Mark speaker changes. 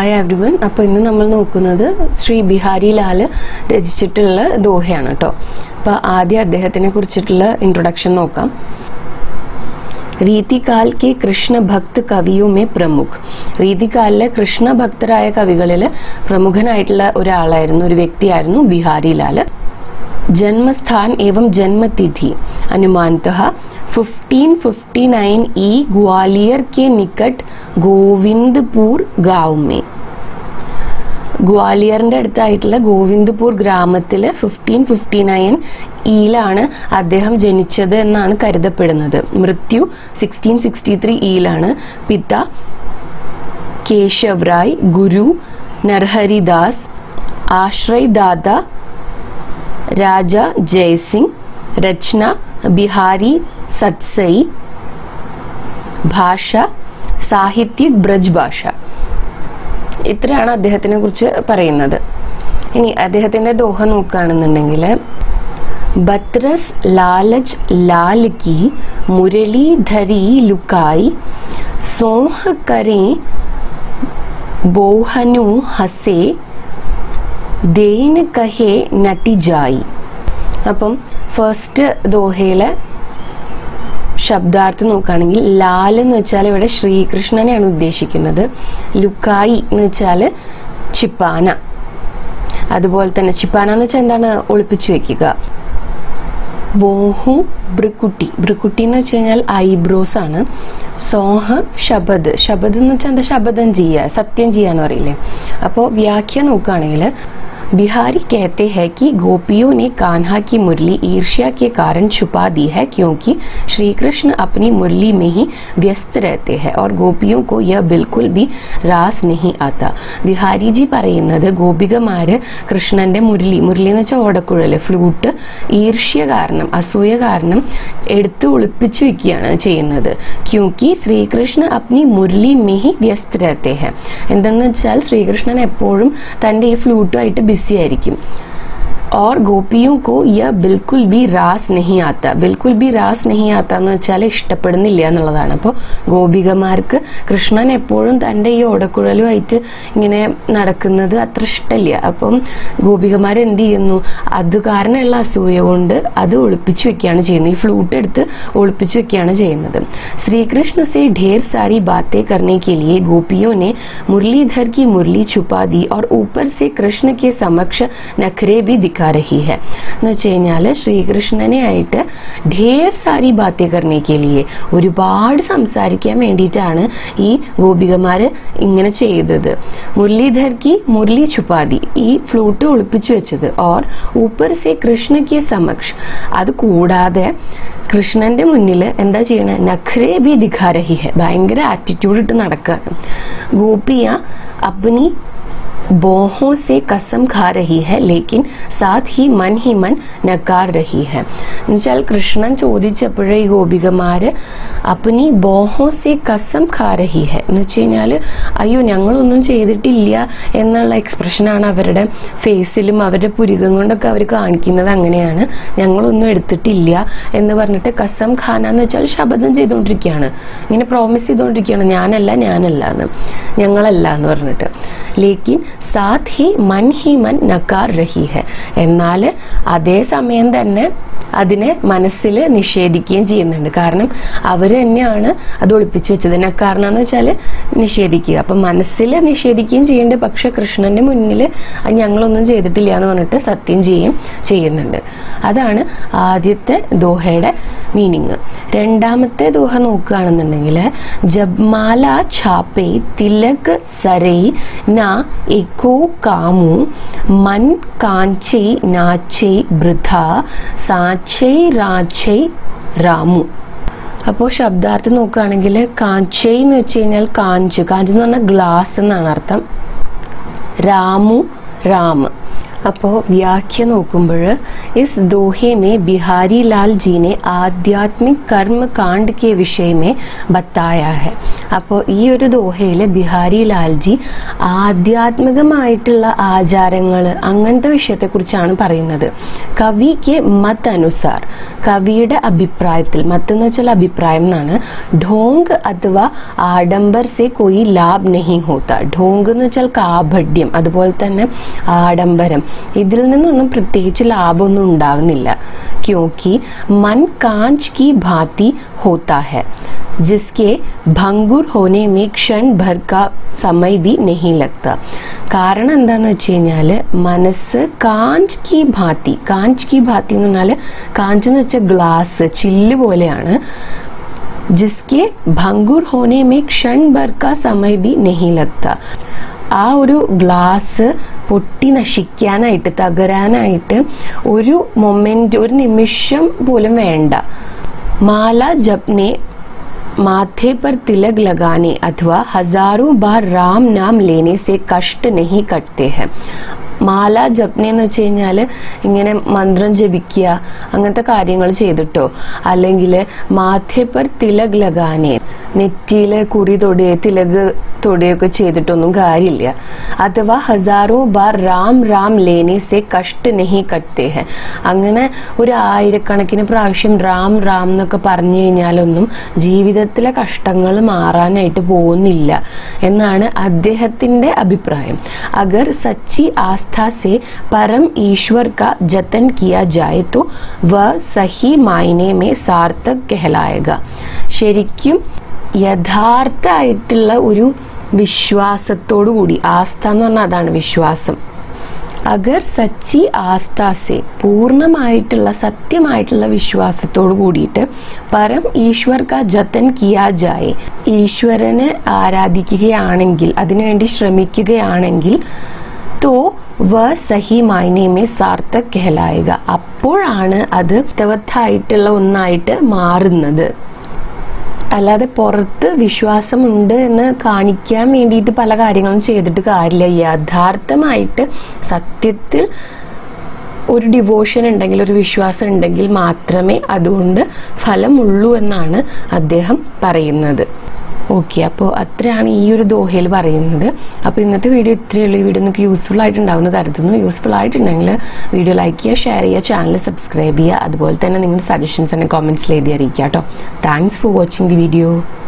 Speaker 1: hi everyone അപ്പോൾ ഇന്ന് നമ്മൾ നോക്കുന്നത് ശ്രീ ബിഹാരി ലാല് രചിച്ചിട്ടുള്ള ദോഹയാണ് കേട്ടോ അപ്പോൾ ആദ്യം അദ്ദേഹത്തിനെ കുറിച്ചിട്ടുള്ള ഇൻട്രൊഡക്ഷൻ നോക്കാം രീതികാൽ കെ കൃഷ്ണ ഭക്ത് കവിയോ മേ പ്രമുഖ് രീതികാലിലെ കൃഷ്ണ ഭക്തരായ കവികളിൽ പ്രമുഖനായിട്ടുള്ള ഒരാളായിരുന്നു ഒരു വ്യക്തിയായിരുന്നു ബിഹാരി ലാല് जन्मस्थान एवं जन्म तिथि अनुमानतः 1559 ई ग्वालियर के निकट ഗോവിന്ദ്പൂർ ഗാവ് മേ ഗ്വാളിയറിന്റെ അടുത്തായിട്ടുള്ള ഗോവിന്ദ്പൂർ ഗ്രാമത്തിൽ ഫിഫ്റ്റീൻ ഫിഫ്റ്റി നയൻ ഈലാണ് അദ്ദേഹം ജനിച്ചത് എന്നാണ് കരുതപ്പെടുന്നത് മൃത്യു സിക്സ്റ്റീൻ സിക്സ്റ്റി ത്രീ ഈലാണ് പിത കേശവ് റായ് ഗുരു നർഹരിദാസ് ആശ്രയ് ദാദ രാജ ജയസിംഗ് രചന ബിഹാരി സത്സൈ ഭാഷ സാഹിത്യക് ബ്രജ് ഭാഷ ഇത്രയാണ് അദ്ദേഹത്തിനെ കുറിച്ച് പറയുന്നത് ഇനി അദ്ദേഹത്തിന്റെ ദോഹ നോക്കുകയാണെന്നുണ്ടെങ്കിൽ ബത്രസ് ലാലച്ച് ലാൽ കി മുരളീധരി ലുക്കായി സോഹ കരേ ബോഹനു ഹസേ ദേൻ കഹേ നട്ടി ജായി അപ്പം ഫസ്റ്റ് ദോഹയിലെ ശബ്ദാർത്ഥം നോക്കുകയാണെങ്കിൽ ലാൽ എന്ന് വെച്ചാൽ ഇവിടെ ശ്രീകൃഷ്ണനെയാണ് ഉദ്ദേശിക്കുന്നത് ലുക്കായി എന്ന് വെച്ചാൽ ചിപ്പാന അതുപോലെ തന്നെ ചിപ്പാന എന്ന് വെച്ചാൽ എന്താണ് ഒളിപ്പിച്ചു വെക്കുക ബോഹു ബ്രിക്കുട്ടി ബ്രിക്കുട്ടി എന്ന് വെച്ച് കഴിഞ്ഞാൽ ഐബ്രോസ് ആണ് സോഹ ശബദ് ശബദ് എന്ന് വെച്ചാൽ എന്താ ശബദം ചെയ്യുക സത്യം ചെയ്യാന്ന് പറയില്ലേ അപ്പോൾ വ്യാഖ്യ നോക്കുകയാണെങ്കിൽ बिहारी कहते हैं कि गोपियों ने कान्हा की मुरली ईर्ष्या के कारण छुपा दी है क्योंकि श्री कृष्ण अपनी मुरली में ही व्यस्त रहते हैं और गोपियों को यह बिल्कुल भी रास नहीं आता ബിഹാരി ജി പറയുന്നത് ഗോപികമാര് കൃഷ്ണന്റെ മുരളി മുരളി എന്ന് വെച്ചാൽ ഓടക്കുഴല് ഫ്ലൂട്ട് ഈർഷ്യ കാരണം അസൂയ കാരണം എടുത്ത് ഒളിപ്പിച്ചു വെക്കുകയാണ് ചെയ്യുന്നത് ക്യൂക്കി ശ്രീകൃഷ്ണ അപ്നി മുരളി മെഹി വ്യസ്ത് രഹത്തെ ഹെ എന്തെന്ന് വെച്ചാൽ ശ്രീകൃഷ്ണൻ എപ്പോഴും തന്റെ ഈ ഫ്ലൂട്ടുമായിട്ട് ബിസി ആയിരിക്കും और गोपियों को यह बिल्कुल भी रास नहीं आता बिल्कुल भी रास नहीं आता എന്ന് വെച്ചാൽ ഇഷ്ടപ്പെടുന്നില്ല എന്നുള്ളതാണ് അപ്പോൾ ഗോപികമാർക്ക് കൃഷ്ണൻ എപ്പോഴും തൻ്റെ ഈ ഓടക്കുഴലുമായിട്ട് ഇങ്ങനെ നടക്കുന്നത് അത്ര ഇഷ്ടമില്ല അപ്പം ഗോപികമാർ എന്ത് ചെയ്യുന്നു അത് കാരണമുള്ള അസൂയ കൊണ്ട് അത് ഒളിപ്പിച്ചു വെക്കുകയാണ് ചെയ്യുന്നത് ഈ ഫ്ലൂട്ട് എടുത്ത് ഒളിപ്പിച്ചു വെക്കുകയാണ് ചെയ്യുന്നത് ശ്രീകൃഷ്ണ സെ ढेर सारी बातें करने के लिए गोपियों ने मुरलीधर की मुरली छुपा दी और ऊपर से कृष्ण के समक्ष नखरे भी दिखा रही है എന്ന് വെച്ച് കഴിഞ്ഞാൽ ശ്രീകൃഷ്ണനെ ആയിട്ട് ढेर सारी बातें करने के लिए ഒരുപാട് സംസാരിക്കാൻ വേണ്ടിയിട്ടാണ് ഈ ഗോപികമാര് ഇങ്ങനെ ചെയ്തത് മുരളീധർ കി മുരളി ചുപ്പാതി ഈ ഫ്ലൂട്ട് ഒളിപ്പിച്ചു വെച്ചത് ഓർ ഊപ്പർ സെ കൃഷ്ണ കി സമക്ഷ് അത് കൂടാതെ കൃഷ്ണന്റെ മുന്നിൽ എന്താ ചെയ്യണേ നഖ്രേ ബി ദിഖാ രഹി ഹെ ഭയങ്കര ആറ്റിറ്റ്യൂഡ് ഇട്ട് നടക്കാണ് ഗോപിയ അപ്നി बोहों से कसम खा रही है लेकिन साथ ही मन ही मन നക്കാർ रही है എന്നുവെച്ചാൽ കൃഷ്ണൻ ചോദിച്ചപ്പോഴേ ഈ ഗോപികമാര് അപ്പനി ബോഹോ സെ കസം ഖാ രഹി ഹെ എന്ന് വെച്ച് കഴിഞ്ഞാൽ അയ്യോ ഞങ്ങളൊന്നും ചെയ്തിട്ടില്ല എന്നുള്ള എക്സ്പ്രഷനാണ് അവരുടെ ഫേസിലും അവരുടെ പുരികം കൊണ്ടൊക്കെ അവർ കാണിക്കുന്നത് അങ്ങനെയാണ് ഞങ്ങളൊന്നും എടുത്തിട്ടില്ല എന്ന് പറഞ്ഞിട്ട് കസം ഖാന എന്ന് വെച്ചാൽ ശപഥം ചെയ്തുകൊണ്ടിരിക്കുകയാണ് ഇങ്ങനെ പ്രോമിസ് ചെയ്തുകൊണ്ടിരിക്കുകയാണ് ഞാനല്ല ഞാനല്ല എന്ന് ഞങ്ങളല്ല എന്ന് പറഞ്ഞിട്ട് ലേക്കിൻ സാത് ഹി മൻ ഹി മൻ നക്കാർ രഹി ഹെ എന്നാൽ അതേ സമയം തന്നെ അതിനെ മനസ്സിൽ നിഷേധിക്കുകയും ചെയ്യുന്നുണ്ട് കാരണം അവർ തന്നെയാണ് അത് ഒളിപ്പിച്ചു വെച്ചത് നക്കാരണം എന്ന് വെച്ചാൽ നിഷേധിക്കുക അപ്പം മനസ്സിൽ നിഷേധിക്കുകയും ചെയ്യുന്നുണ്ട് പക്ഷെ കൃഷ്ണന്റെ മുന്നിൽ അത് ഞങ്ങളൊന്നും ചെയ്തിട്ടില്ല എന്ന് പറഞ്ഞിട്ട് സത്യം ചെയ്യും ചെയ്യുന്നുണ്ട് അതാണ് ആദ്യത്തെ ദോഹയുടെ മീനിങ് രണ്ടാമത്തെ ദോഹ നോക്കുകയാണെന്നുണ്ടെങ്കിൽ ജബ്മാല ഛാപ്പേ തിലക് സരൈ ന എക്കോ കാമു മൻ കാഞ്ചേ നാച്ചേ ബൃഥ സാച്ചേ രാച്ചേ രാമു അപ്പോൾ ശബ്ദാർത്ഥം നോക്കുകയാണെങ്കിൽ കാഞ്ചൈ എന്ന് വെച്ച് കഴിഞ്ഞാൽ കാഞ്ച് കാഞ്ച് എന്ന് പറഞ്ഞാൽ ഗ്ലാസ് എന്നാണ് അർത്ഥം രാമു രാമ് അപ്പോൾ വ്യാഖ്യ നോക്കുമ്പോൾ ഇസ് दोहे में बिहारी लाल जी ने आध्यात्मिक कर्म कांड के विषय में बताया है അപ്പോൾ ഈ ഒരു ദോഹയിൽ ബിഹാരി ലാൽജി ആധ്യാത്മികമായിട്ടുള്ള ആചാരങ്ങൾ അങ്ങനത്തെ വിഷയത്തെക്കുറിച്ചാണ് പറയുന്നത് കവിക്ക് മത് അനുസാർ കവിയുടെ അഭിപ്രായത്തിൽ മത്ത് എന്ന് വെച്ചാൽ അഭിപ്രായം എന്നാണ് ഢോങ് അഥവാ ആഡംബർ സെ കൊയി ലാഭ് നഹി ഹോത്ത ഢോങ് എന്ന് വെച്ചാൽ കാപഢ്യം അതുപോലെ തന്നെ ആഡംബരം ഇതിൽ നിന്നൊന്നും പ്രത്യേകിച്ച് ലാഭമൊന്നും ഉണ്ടാവുന്നില്ല ക്യോങ്കി മൻ കാഞ്ച് കി ഭാതി ഹോത്ത ഹെ जिसके ഭംഗുർ होने में क्षण भर का समय भी नहीं लगता കാരണം എന്താന്ന് വെച്ച് കഴിഞ്ഞാൽ മനസ്സ് കാഞ്ച് കി ഭാത്തി കാഞ്ച് കി ഭാത്തി എന്ന് പറഞ്ഞാൽ കാഞ്ച് എന്ന് വെച്ചാൽ ഗ്ലാസ് ചില്ല് പോലെയാണ് ജിസ്കെ ഭംഗുർ ഹോനെ മേ ക്ഷൺ ഭർ കാ സമയ ബി നഹി ലഗ്ത ആ ഒരു ഗ്ലാസ് പൊട്ടി നശിക്കാനായിട്ട് തകരാനായിട്ട് ഒരു മൊമെന്റ് ഒരു നിമിഷം പോലും വേണ്ട മാല ജപ്നെ माथे पर तिलक लगाने अथवा हजारों बार राम नाम लेने से कष्ट नहीं कटते हैं മാല ജപ്നെ എന്ന് വെച്ച് കഴിഞ്ഞാൽ ഇങ്ങനെ മന്ത്രം ജപിക്കുക അങ്ങനത്തെ കാര്യങ്ങൾ ചെയ്തിട്ടോ അല്ലെങ്കിൽ മാഥേപ്പർ തിലക് ലഗാനെ നെറ്റിയിൽ കുറി തൊടുക തിലക് തൊടുകയൊക്കെ ചെയ്തിട്ടൊന്നും കാര്യമില്ല അഥവാ ഹസാറോ ബാർ റാം റാം ലേനെ സെ കഷ്ട് നെഹി കട്ടേ ഹെ അങ്ങനെ ഒരു ആയിരക്കണക്കിന് പ്രാവശ്യം റാം റാം എന്നൊക്കെ പറഞ്ഞു കഴിഞ്ഞാലൊന്നും ജീവിതത്തിലെ കഷ്ടങ്ങൾ മാറാനായിട്ട് പോകുന്നില്ല എന്നാണ് അദ്ദേഹത്തിന്റെ അഭിപ്രായം അഗർ സച്ചി ആസ്ഥ से परम ईश्वर का जतन किया जाए तो वह सही मायने में सार्थक कहलाएगा ശരിക്കും യഥാർത്ഥമായിട്ടുള്ള ഒരു വിശ്വാസത്തോടു കൂടി ആസ്ഥ എന്ന് പറഞ്ഞാൽ അതാണ് വിശ്വാസം അഗർ സച്ചി ആസ്ഥാസെ പൂർണ്ണമായിട്ടുള്ള സത്യമായിട്ടുള്ള വിശ്വാസത്തോട് കൂടിയിട്ട് പരം ഈശ്വർ കാ ജതൻ കിയാ ജായെ ഈശ്വരനെ ആരാധിക്കുകയാണെങ്കിൽ അതിനുവേണ്ടി ശ്രമിക്കുകയാണെങ്കിൽ തോ വ സഹി മായനേമേ സാർത്ഥക് കഹലായക അപ്പോഴാണ് അത് തവത്തായിട്ടുള്ള ഒന്നായിട്ട് മാറുന്നത് അല്ലാതെ പുറത്ത് വിശ്വാസമുണ്ട് എന്ന് കാണിക്കാൻ വേണ്ടിയിട്ട് പല കാര്യങ്ങളും ചെയ്തിട്ട് കാര്യമില്ല യഥാർത്ഥമായിട്ട് സത്യത്തിൽ ഒരു ഡിവോഷൻ ഉണ്ടെങ്കിൽ ഒരു വിശ്വാസം ഉണ്ടെങ്കിൽ മാത്രമേ അതുകൊണ്ട് ഫലമുള്ളൂ എന്നാണ് അദ്ദേഹം പറയുന്നത് ഓക്കെ അപ്പോൾ അത്രയാണ് ഈ ഒരു ദോഹയിൽ പറയുന്നത് അപ്പോൾ ഇന്നത്തെ വീഡിയോ ഇത്രയേ ഉള്ളൂ ഈ വീഡിയോ നിങ്ങൾക്ക് യൂസ്ഫുൾ ആയിട്ടുണ്ടാവുമെന്ന് കരുതുന്നു യൂസ്ഫുൾ ആയിട്ടുണ്ടെങ്കിൽ വീഡിയോ ലൈക്ക് ചെയ്യുക ഷെയർ ചെയ്യുക ചാനൽ സബ്സ്ക്രൈബ് ചെയ്യുക അതുപോലെ തന്നെ നിങ്ങളുടെ സജഷൻസ് എന്നെ കോമെൻറ്റ്സിൽ എഴുതി അറിയിക്കുക കേട്ടോ thanks for watching the video